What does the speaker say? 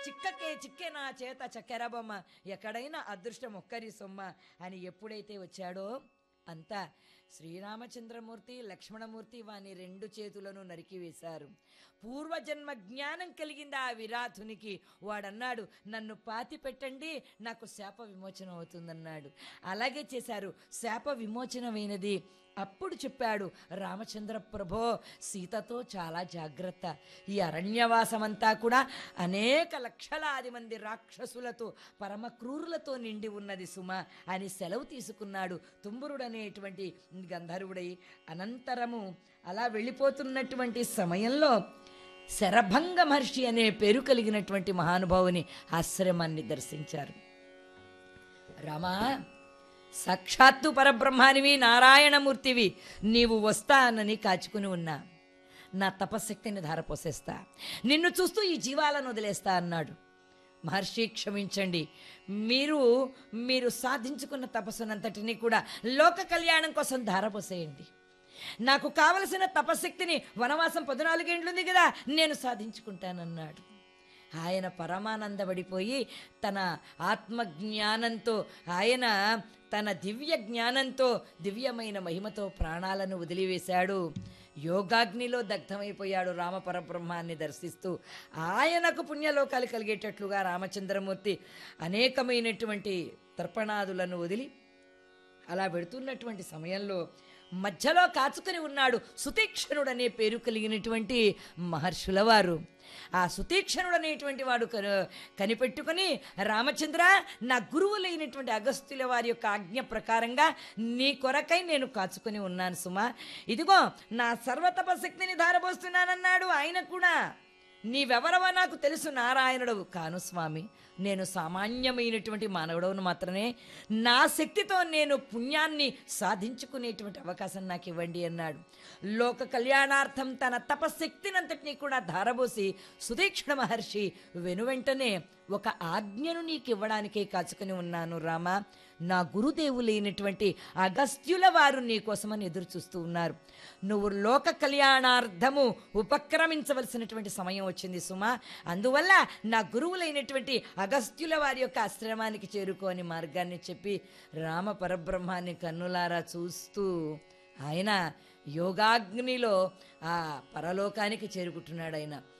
చిక్కకే చిక్కే నా చేత చక్కెర బొమ్మ ఎక్కడైనా అదృష్టం ఒక్కరి సొమ్మ అని ఎప్పుడైతే వచ్చాడో అంతా శ్రీరామచంద్రమూర్తి లక్ష్మణమూర్తి వాని రెండు చేతులను నరికివేశారు పూర్వజన్మ జ్ఞానం కలిగింది ఆ విరాధునికి వాడన్నాడు నన్ను పాతి పెట్టండి నాకు శాప విమోచనం అవుతుందన్నాడు అలాగే చేశారు శాప విమోచనమైనది అప్పుడు చెప్పాడు రామచంద్ర ప్రభో సీతతో చాలా జాగ్రత్త ఈ అరణ్యవాసమంతా కూడా అనేక లక్షలాది మంది రాక్షసులతో పరమ క్రూరులతో నిండి ఉన్నది సుమ అని సెలవు తీసుకున్నాడు తుంబురుడనేటువంటి గంధర్వుడై అనంతరము అలా వెళ్ళిపోతున్నటువంటి సమయంలో శరభంగ మహర్షి అనే పేరు కలిగినటువంటి మహానుభావుని ఆశ్రమాన్ని దర్శించారు రామా సాక్షాత్తు పరబ్రహ్మానివి నారాయణమూర్తివి నీవు వస్తానని కాచుకుని ఉన్నా నా తపశక్తిని ధారపోసేస్తా నిన్ను చూస్తూ ఈ జీవాలను వదిలేస్తా అన్నాడు మహర్షి క్షమించండి మీరు మీరు సాధించుకున్న తపస్సునంతటినీ కూడా లోక కళ్యాణం కోసం ధారపోసేయండి నాకు కావలసిన తపశక్తిని వనవాసం పద్నాలుగేండ్లుంది కదా నేను సాధించుకుంటానన్నాడు ఆయన పరమానందపడిపోయి తన ఆత్మజ్ఞానంతో ఆయన తన దివ్య జ్ఞానంతో దివ్యమైన మహిమతో ప్రాణాలను వదిలివేశాడు యోగాగ్నిలో దగ్ధమైపోయాడు రామపరబ్రహ్మాన్ని దర్శిస్తూ ఆయనకు పుణ్యలోకాలు కలిగేటట్లుగా రామచంద్రమూర్తి అనేకమైనటువంటి తర్పణాదులను వదిలి అలా పెడుతున్నటువంటి సమయంలో మధ్యలో కాచుకొని ఉన్నాడు సుతీక్షణుడు అనే పేరు కలిగినటువంటి మహర్షుల వారు ఆ సుతీక్షణుడు అనేటువంటి వాడు కను- కనిపెట్టుకొని రామచంద్ర నా గురువులైనటువంటి అగస్త్యుల వారి యొక్క ఆజ్ఞ ప్రకారంగా నీ కొరకై నేను కాచుకొని ఉన్నాను సుమా ఇదిగో నా సర్వతపశక్తిని ధారపోస్తున్నానన్నాడు ఆయన కూడా నీవెవరవో నాకు తెలుసు నారాయణుడు కాను స్వామి నేను సామాన్యమైనటువంటి మానవుడవును మాత్రమే నా శక్తితో నేను పుణ్యాన్ని సాధించుకునేటువంటి అవకాశం నాకు ఇవ్వండి అన్నాడు లోక కళ్యాణార్థం తన తపశక్తినంతటినీ కూడా ధారబోసి సుదీక్షణ మహర్షి వెనువెంటనే ఒక ఆజ్ఞను నీకు ఇవ్వడానికే కాచుకుని ఉన్నాను రామా నా గురుదేవులైనటువంటి అగస్త్యుల వారు నీ కోసమని ఎదురు చూస్తూ ఉన్నారు నువ్వు లోక కళ్యాణార్థము ఉపక్రమించవలసినటువంటి సమయం వచ్చింది సుమా అందువల్ల నా గురువులైనటువంటి అగస్త్యుల వారి యొక్క ఆశ్రమానికి చేరుకోని మార్గాన్ని చెప్పి రామ పరబ్రహ్మాన్ని కన్నులారా చూస్తూ ఆయన యోగాగ్నిలో ఆ పరలోకానికి చేరుకుంటున్నాడు ఆయన